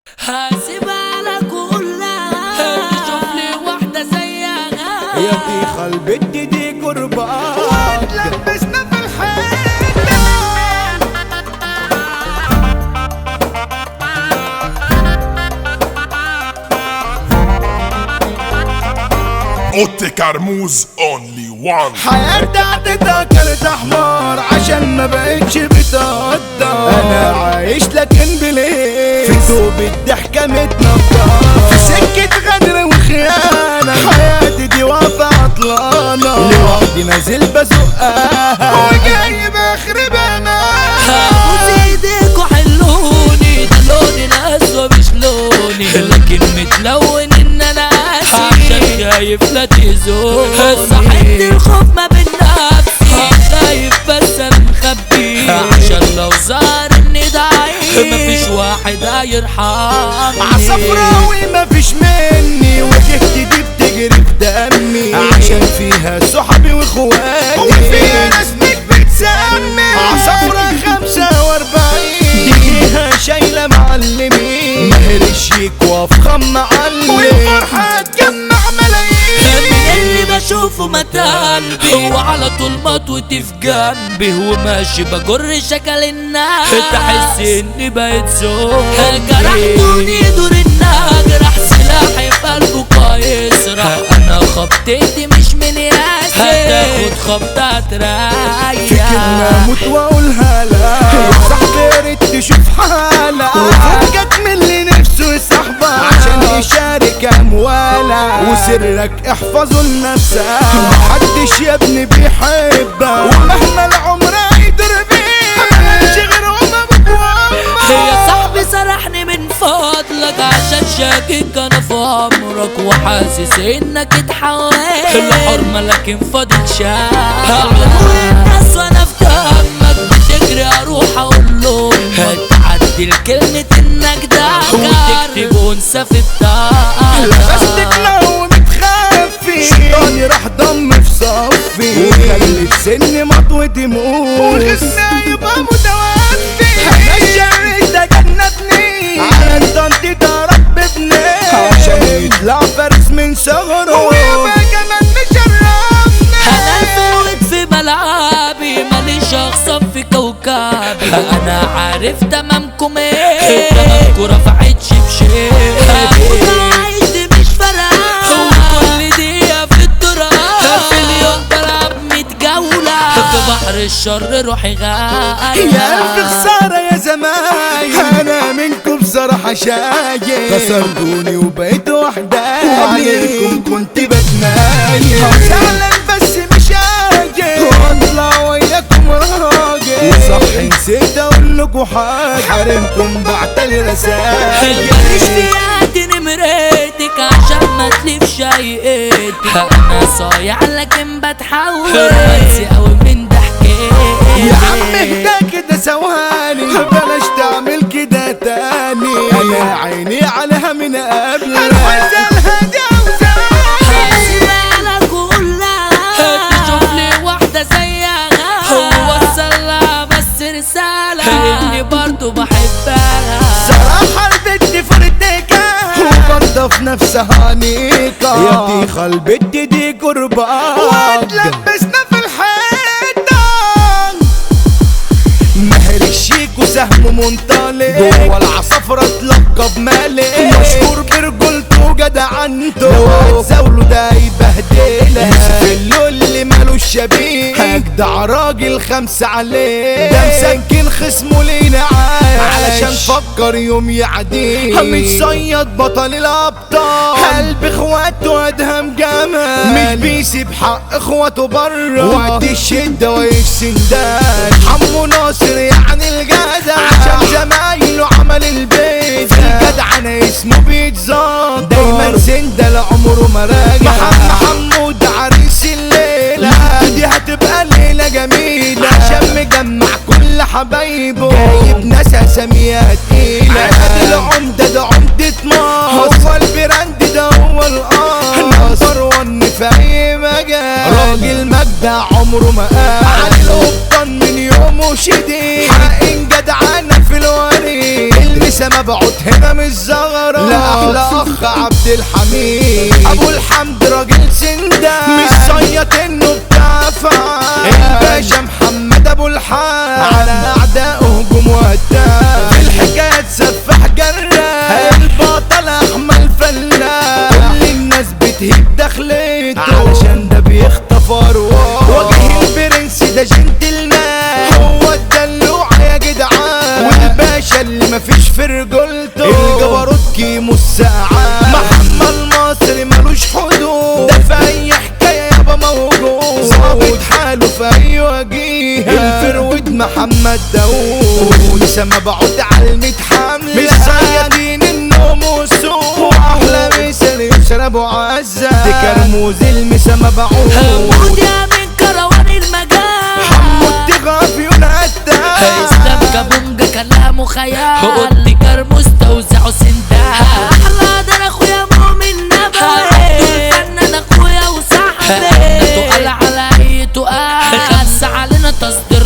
هسيبها لك كلها شوف لي واحدة زيها يا دي قلبي دي قربان لبسنا في الحيط اوتي كرموز اونلي وان حياتي عدتها كانت حمار عشان ما بقتش بتقدر انا عايش لكن بليه في ثوب الضحكة متنطر في سكة غدر وخيانة حياتي دي واقفة عطلانة لوحدي نازل بزقها وجاي بخرب انا هبوس ايديكوا حلوني ده لوني الاسود مش لوني لكن متلون ان انا قاسي عشان خايف لا تزورني صحيت الخوف ما بين نفسي خايف بس انا مخبي عشان لو ظهر اني ضعيف مفيش واحد هيرحمني عصفراوي مفيش مني وجهتي دي بتجري في دمي عشان فيها صحابي واخواتي وفيها ناس مش بتسمي عصفرة خمسة واربعين دي فيها شايلة معلمين مهر الشيك وافخم معلم والفرحة تجمع ملايين من اللي بشوفه متقلبي هو على طول مطوتي في جنبي وماشي بجر شكل الناس تحس اني بقيت زوج جرحتوني دور النجرح سلاحي في قلبه كويس راح انا خبطتي مش من ياسي هتاخد خبطة في كلمة تريح اموت واقولها لا صاحبي يا ريت تشوف حالة وفكك من اللي نفسه يصاحبك عشان يشارك اموالك وسرك احفظه لنفسك محدش يا ابني بيحبك ومهما العمر يدر بيك مالكش غير امك وامك يا صاحبي سرحني من فضلك عشان شاكك انا في امرك وحاسس انك اتحولت الحرمة لكن فاضل شاك الناس وانا في دمك بتجري اروح اقول لهم هتعدل كلمة انك دكر وتكتب انثى في لبستك بتاعك لو متخفي شيطاني راح ضم في صفي وخلت سني مطوتي موت وخصنا يبقى متوفي انا الشر ده جنبني على انت ده رب ابني عشان يطلع فارس من صغره ويبقى كمان مشرفنا انا الفوت في ملعبي ماليش اخصم في كوكبي انا عارف تمامكم ايه تمامكم رفعتش بشيء عايش دي مش فارقة وكل دقيقة في التراب في اليوم بلعب ميت جولة في بحر الشر روحي غاية يا ألف خسارة يا زمايل أنا منكم بصراحة شايل كسرتوني وبقيت وحداني وعليكم كنت بتنايل زعلان بس مش قايل واطلع وياكم راجل وصح نسيت أقول لكم حاجة حرمكم بعتلي رسائل ماليش فياتي نمرتك عشان ما تلفش هيئتك انا صايع لكن بتحول رومانسي اوي من ضحكتك يا عم اهدى كده ثواني بلاش تعمل كده تاني انا عيني عليها من قبل عايزالها دي عاوزاها هسيبها كلها تشوف لي واحدة زيها هو وصلها بس رسالة اني برضو بحبها صراحة البت فردكة وبرضه في نفسها نيكة يا دي البت دي قربان واتلبسنا في الحيطة مهر الشيك وسهم منطلق جوه العصفرة اتلقب مالك مشهور برجولته وجدعنته لو هتزاوله ده يبهدلك في اللول اللي مالوش شبيه اجدع راجل خمسة عليه ده مسكن خصمه لينا عايش علشان فكر يوم يعديه متصيد بطل الابطال قلب اخواته ادهم جمال مش بيسيب حق اخواته بره وقت الشده والسندان حمو ناصر يعني الجدع عشان زمايله عمل البيت الجدع انا اسمه بيتزاد دايما سنده لعمره ما راجع محمد حمود عريس الليله دي هتبقى ليله جميله عشان مجمع كل حبايبه جايب ناس اساميها تقيله عادي العمده ده عمده مصر هو البراند ده هو القاص نمبر ون في اي مجال راجل مجدع عمره ما قال علي القبطان من يومه شديد حق جدعانه في الوريد المسا مبعوت هنا مدام الزغرة لا احلى اخ عبد الحميد ابو الحمد راجل سندان مش صيط انه بتافع الباشا محمد ابو الحاج على اعدائه هجوم وهداف في الحكاية سفاح جراح البطل احمد فلاح كل الناس بتهيب دخلته علشان ده بيخطف ارواح وجه البرنس ده جنتلمان هو الدلوع يا جدعان والباشا اللي مفيش في رجولته الجبروت كيمو الساعات محمد المصري ملوش حدود ده في اي حكايه يابا موجود ظابط حاله في اي وجيه الفرود محمد داوود لسه مبعوث على المتحمل مش صيادين النوم والسوق واحلى مثل يشربوا عزة دي كرموز المسا مبعوث موت يا من كروان المجال حمو التغافي ونقتا اسلام كابونجا كلامه خيال قلت كرموس توزعه سندال احلى ده اخويا مؤمن نبوي الفنان اخويا وصاحبي تقال على اي تقال خلص علينا تصديق